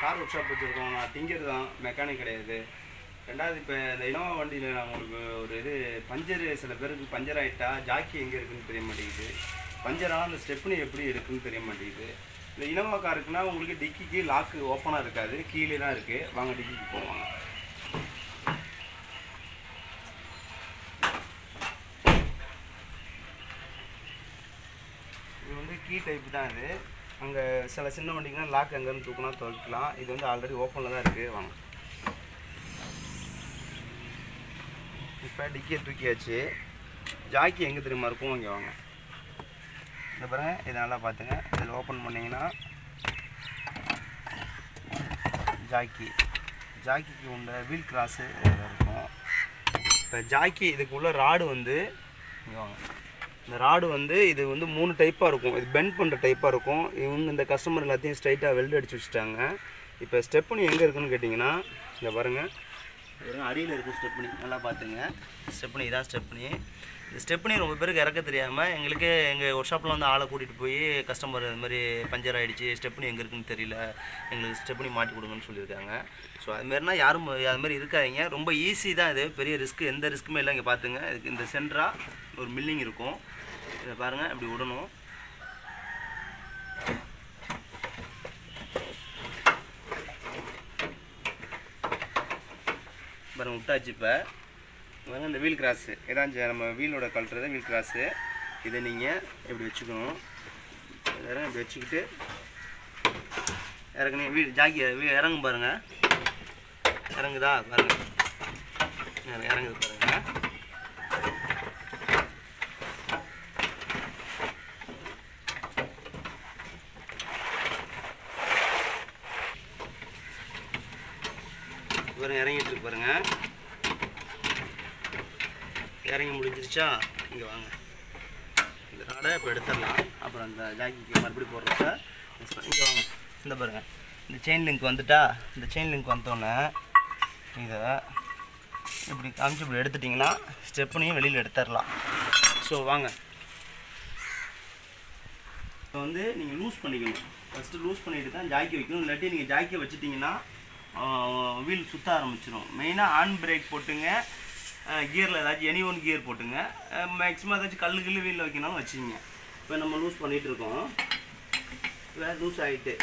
car work shop வச்சுருக்கோம் நான் thinker தான் மெக்கானிக் கிடையாது ரெண்டாவது இப்போ இந்த இனோவா வண்டியில் நான் உங்களுக்கு ஒரு இது பஞ்சர் சில பேருக்கு பஞ்சர் ஆகிட்டா ஜாக்கி எங்கே இருக்குன்னு தெரிய மாட்டேங்குது பஞ்சராக அந்த ஸ்டெப்னி எப்படி இருக்குன்னு தெரிய மாட்டேங்குது இந்த இனோவா காருக்குன்னா உங்களுக்கு டிக்கிக்கு லாக்கு ஓப்பனாக இருக்காது கீழே தான் இருக்குது வாங்க டிக்கிக்கு போவாங்க இது வந்து கீ டைப் தான் இது அங்கே சில சின்ன வண்டிங்கன்னா லாக் எங்கேருந்து தூக்கினா துவைக்கலாம் இது வந்து ஆல்ரெடி ஓப்பனில் தான் இருக்குது வாங்க இப்போ டிக்கியை தூக்கியாச்சு ஜாக்கி எங்கே தெரியுமா இருக்கும் இங்கே வாங்க இந்த பாருங்க இதை நல்லா பார்த்துங்க இதில் ஓப்பன் பண்ணிங்கன்னா ஜாக்கி ஜாக்கிக்கு உள்ள வீல் கிராஸு இருக்கும் இப்போ ஜாக்கி இதுக்கு உள்ள ராடு வந்து இங்கே வாங்க இந்த ராடு வந்து இது வந்து மூணு டைப்பாக இருக்கும் இது பெண்ட் பண்ணுற டைப்பாக இருக்கும் இவங்க இந்த கஸ்டமர் எல்லாத்தையும் ஸ்ட்ரைட்டாக வெல்ட் அடிச்சு வச்சுட்டாங்க இப்போ ஸ்டெப்னி எங்கே இருக்குன்னு கேட்டிங்கன்னா இங்கே பாருங்கள் பாருங்க அடியில் இருக்கும் ஸ்டெப்னி நல்லா பார்த்துங்க ஸ்டெப்னி இதான் ஸ்டெப்னி இந்த ஸ்டெப்னி ரொம்ப பேருக்கு இறக்க தெரியாமல் எங்களுக்கு எங்கள் ஒர்க் ஷாப்பில் வந்து ஆளை கூட்டிகிட்டு போய் கஸ்டமர் இது மாதிரி பஞ்சர் ஆகிடுச்சு ஸ்டெப்னி எங்கே இருக்குன்னு தெரியல எங்களுக்கு ஸ்டெப்னி மாட்டி கொடுங்கன்னு சொல்லியிருக்காங்க ஸோ அதுமாரினா யாரும் அது மாதிரி இருக்காதீங்க ரொம்ப ஈஸி தான் இது பெரிய ரிஸ்க் எந்த ரிஸ்க்குமே இல்லை இங்கே பார்த்துங்க இதுக்கு இந்த சென்ட்ரா ஒரு மில்லிங் இருக்கும் இதை பாருங்கள் இப்படி விடணும் பாருங்க விட்டாச்சு இப்போ பாருங்க இந்த வீல் கிராஸு இதான் ஜ- நம்ம வீலோட கழட்டுறது வீல் கிராஸு இதை நீங்கள் இப்படி வச்சுக்கணும் இதை இப்படி வச்சுக்கிட்டு இறங்குனே வீல் ஜாக்கி வீ- இறங்கும் பாருங்க இறங்குதா பாருங்க இறங்கு- இறங்குது பாருங்க பாருங்க இறங்கிட்டு இருக்கு பாருங்க இறங்கி முடிஞ்சிருச்சா இங்கே வாங்க இந்த ராடை இப்போ எடுத்துடலாம் அப்புறம் இந்த ஜாக்கிக்கு மறுபடியும் போடுறப்ப இங்கே வாங்க இந்த பாருங்க இந்த செயின் லிங்க் வந்துட்டா இந்த செயின் லிங்க் வந்தோடனே இதை இப்படி காமிச்சு இப்படி எடுத்துட்டிங்கன்னா ஸ்டெப்னையும் வெளியில் எடுத்துடலாம் ஸோ வாங்க இப்போ வந்து நீங்கள் லூஸ் பண்ணிக்கணும் ஃபஸ்ட்டு லூஸ் பண்ணிட்டு தான் ஜாக்கி வைக்கணும் இல்லாட்டி நீங்கள் ஜாக்கியை வச்சுட்டிங்கன்னா வீல் சுத்த ஆரம்பிச்சிடும் மெயினாக ஆன் பிரேக் போட்டுங்க கியரில் ஏதாச்சும் எனி ஒன் கியர் போட்டுங்க மேக்ஸிமம் ஏதாச்சும் கல்லு கில்லு வீலில் வைக்கணும் வச்சுங்க இப்போ நம்ம லூஸ் பண்ணிகிட்டு இருக்கோம் வேறு லூஸ் ஆகிட்டு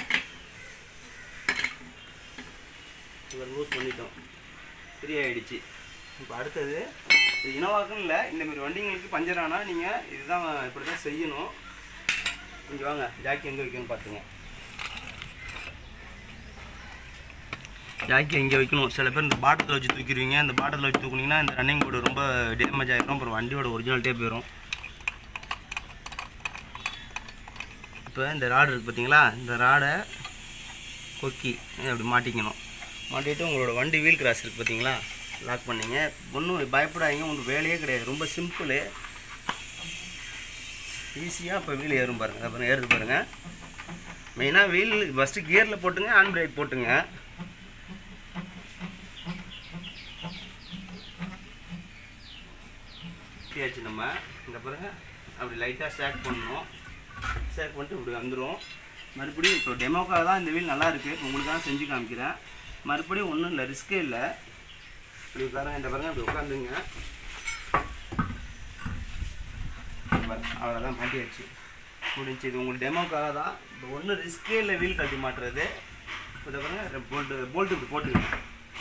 இவர் லூஸ் பண்ணிட்டோம் ஃப்ரீ ஆகிடுச்சு இப்போ அடுத்தது இது இனவாக்கும் இல்லை இந்த மாதிரி வண்டிங்களுக்கு பஞ்சர் ஆனால் நீங்கள் இதுதான் இப்படி தான் செய்யணும் இங்கே வாங்க ஜாக்கி எங்கே வைக்கணும்னு பார்த்துங்க ஜாக்கி எங்கே வைக்கணும் சில பேர் இந்த பாட்டத்தில் வச்சு தூக்கிடுவீங்க இந்த பாட்டத்தில் வச்சு தூக்குனீங்கன்னா இந்த ரன்னிங் போர்டு ரொம்ப டேமேஜ் ஆகிடும் அப்புறம் வண்டியோட ஒரிஜினாலிட்டே போயிடும் இப்போ இந்த ராடு இருக்குது பார்த்தீங்களா இந்த ராடை கொக்கி அப்படி மாட்டிக்கணும் மாட்டிட்டு உங்களோட வண்டி வீல் கிராஸ் இருக்குது பார்த்தீங்களா லாக் பண்ணீங்க ஒன்றும் பயப்படாதீங்க உங்களுக்கு வேலையே கிடையாது ரொம்ப சிம்பிளு ஈஸியாக இப்போ வீல் ஏறும் பாருங்கள் அப்புறம் ஏறுது பாருங்கள் மெயினாக வீல் ஃபஸ்ட்டு கியரில் போட்டுங்க ஹேண்ட் பிரேக் போட்டுங்க ஆச்சு நம்ம இந்த பாருங்க அப்படி லைட்டாக ஸ்டாக் பண்ணணும் ஸ்டாக் பண்ணிட்டு இப்படி வந்துடும் மறுபடியும் இப்போ டெமோக்காக தான் இந்த வீல் நல்லா இருக்குது உங்களுக்கு தான் செஞ்சு காமிக்கிறேன் மறுபடியும் ஒன்றும் இல்லை ரிஸ்க்கே இல்லை இப்படி பாருங்க இந்த பாருங்க இப்படி உட்காந்துங்க அவ்வளோதான் மாட்டியாச்சு முடிஞ்சு இது உங்களுக்கு டெமோக்காக தான் இப்போ ஒன்றும் ரிஸ்க்கே இல்லை வீல் கட்டி மாட்டுறது இப்போ இதை பாருங்க போல்ட்டு போல்ட்டு இப்படி போட்டுக்கணும்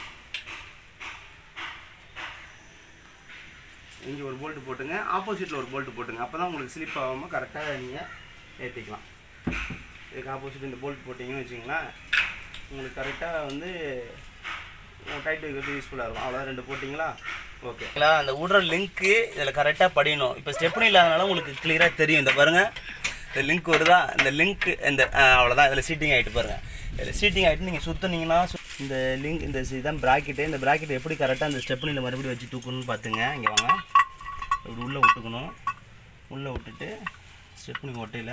இங்கே ஒரு போல்ட்டு போட்டுங்க ஆப்போசிட்டில் ஒரு போல்ட்டு போட்டுங்க அப்போ தான் உங்களுக்கு ஸ்லிப் ஆகாமல் கரெக்டாக நீங்கள் ஏற்றிக்கலாம் இதுக்கு ஆப்போசிட் இந்த போல்ட் போட்டிங்கன்னு வச்சுங்களேன் உங்களுக்கு கரெக்டாக வந்து டைட் வைக்கிறது யூஸ்ஃபுல்லாக இருக்கும் அவ்வளோ ரெண்டு போட்டிங்களா ஓகே அந்த விடுற லிங்க்கு இதில் கரெக்டாக படியணும் இப்போ ஸ்டெப்னி இல்லாதனால உங்களுக்கு கிளியராக தெரியும் இந்த பாருங்கள் இந்த லிங்க் வருதா இந்த லிங்க் இந்த அவ்வளோதான் இதில் சீட்டிங் ஆகிட்டு பாருங்கள் இதில் சீட்டிங் ஆகிட்டு நீங்கள் சுற்றுனீங்கன்னா இந்த லிங்க் இந்த இதுதான் ப்ராக்கெட்டு இந்த ப்ராக்கெட் எப்படி கரெக்டாக இந்த ஸ்டெப்னியில் மறுபடியும் வச்சு தூக்கணும்னு பார்த்துங்க இங்கே வாங்க இப்படி உள்ளே விட்டுக்கணும் உள்ளே விட்டுட்டு ஸ்டெப்னி ஒட்டையில்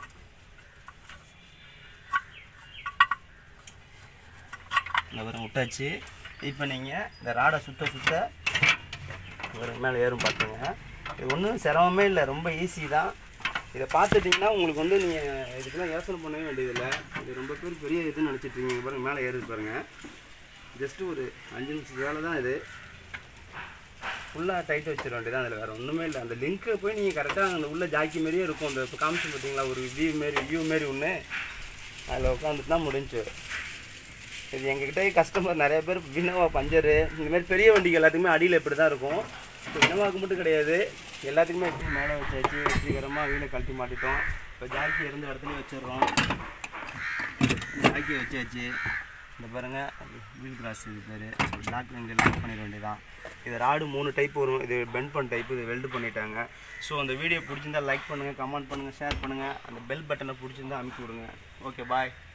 இந்த வரும் விட்டாச்சு இப்போ நீங்கள் இந்த ராடை சுத்த சுத்த ஒரு மேலே ஏறும் பார்த்துங்க இது ஒன்றும் சிரமமே இல்லை ரொம்ப ஈஸி தான் இதை பார்த்துட்டிங்கன்னா உங்களுக்கு வந்து நீங்கள் இதுக்கெல்லாம் யோசனை பண்ணவே வேண்டியதில்லை இது ரொம்ப பேர் பெரிய இதுன்னு நினச்சிட்டு இருக்கீங்க பாருங்க மேலே ஏறுது பாருங்கள் ஜஸ்ட்டு ஒரு அஞ்சு நிமிஷம் வேலை தான் இது ஃபுல்லாக டைட் வச்சிட வேண்டியதான் அதில் வேறு ஒன்றுமே இல்லை அந்த லிங்க்கை போய் நீங்கள் கரெக்டாக அந்த உள்ள ஜாக்கி மாரியே இருக்கும் அந்த இப்போ காமிச்சு பார்த்தீங்களா ஒரு வியூ மாரி வியூ மாரி ஒன்று அதில் உட்காந்துட்டு தான் முடிஞ்சு இது எங்ககிட்ட கஸ்டமர் நிறைய பேர் வினோவா பஞ்சரு இந்த மாதிரி பெரிய வண்டிக்கு எல்லாத்துக்குமே அடியில் இப்படி தான் இருக்கும் இப்போ வினோவாவுக்கு மட்டும் கிடையாது எல்லாத்துக்குமே எப்படி மேலே வச்சாச்சு வெற்றிகரமாக வீலை கழட்டி மாட்டிட்டோம் இப்போ ஜாக்கி இருந்த இடத்துல வச்சிடுறோம் ஜாக்கி வச்சாச்சு இந்த பாருங்க வீல் கிராஸ் இது பேர் பிளாக் இங்கே லாக் பண்ணிட வேண்டியதான் இது ராடு மூணு டைப் வரும் இது பெண்ட் பண்ண டைப் இது வெல்டு பண்ணிட்டாங்க ஸோ அந்த வீடியோ பிடிச்சிருந்தா லைக் பண்ணுங்கள் கமெண்ட் பண்ணுங்கள் ஷேர் பண்ணுங்கள் அந்த பெல் பட்டனை பிடிச்சிருந்தா அமுக்கி விடுங்க ஓகே பாய்